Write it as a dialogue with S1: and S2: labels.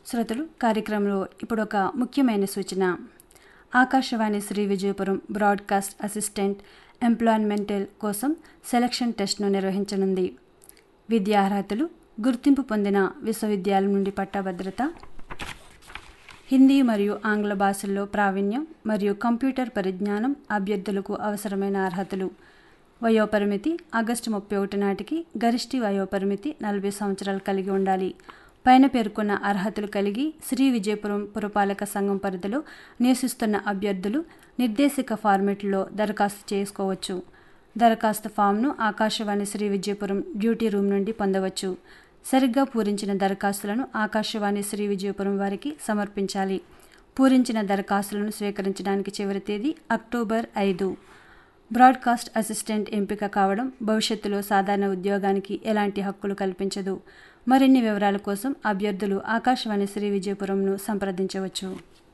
S1: శ్రోతలు కార్యక్రమంలో ఇప్పుడు ఒక ముఖ్యమైన సూచన ఆకాశవాణి శ్రీ విజయపురం బ్రాడ్కాస్ట్ అసిస్టెంట్ ఎంప్లాయ్మెంటల్ కోసం సెలక్షన్ టెస్ట్ను నిర్వహించనుంది విద్యార్హతలు గుర్తింపు పొందిన విశ్వవిద్యాలయం నుండి పట్టభద్రత హిందీ మరియు ఆంగ్ల భాషల్లో ప్రావీణ్యం మరియు కంప్యూటర్ పరిజ్ఞానం అభ్యర్థులకు అవసరమైన అర్హతలు వయోపరిమితి ఆగస్టు ముప్పై ఒకటి నాటికి గరిష్ట వయోపరిమితి నలభై సంవత్సరాలు కలిగి ఉండాలి పైన పేర్కొన్న అర్హతలు కలిగి శ్రీ విజయపురం పురపాలక సంఘం పరిధిలో నివసిస్తున్న అభ్యర్థులు నిర్దేశిక ఫార్మెట్లో దరఖాస్తు చేసుకోవచ్చు దరఖాస్తు ఫామ్ను ఆకాశవాణి శ్రీ విజయపురం డ్యూటీ రూమ్ నుండి పొందవచ్చు సరిగ్గా పూరించిన దరఖాస్తులను ఆకాశవాణి శ్రీ విజయపురం వారికి సమర్పించాలి పూరించిన దరఖాస్తులను స్వీకరించడానికి చివరి తేదీ అక్టోబర్ ఐదు బ్రాడ్కాస్ట్ అసిస్టెంట్ ఎంపిక కావడం భవిష్యత్తులో సాధారణ ఉద్యోగానికి ఎలాంటి హక్కులు కల్పించదు మరిన్ని వివరాల కోసం అభ్యర్థులు ఆకాశవాణి శ్రీ విజయపురంను సంప్రదించవచ్చు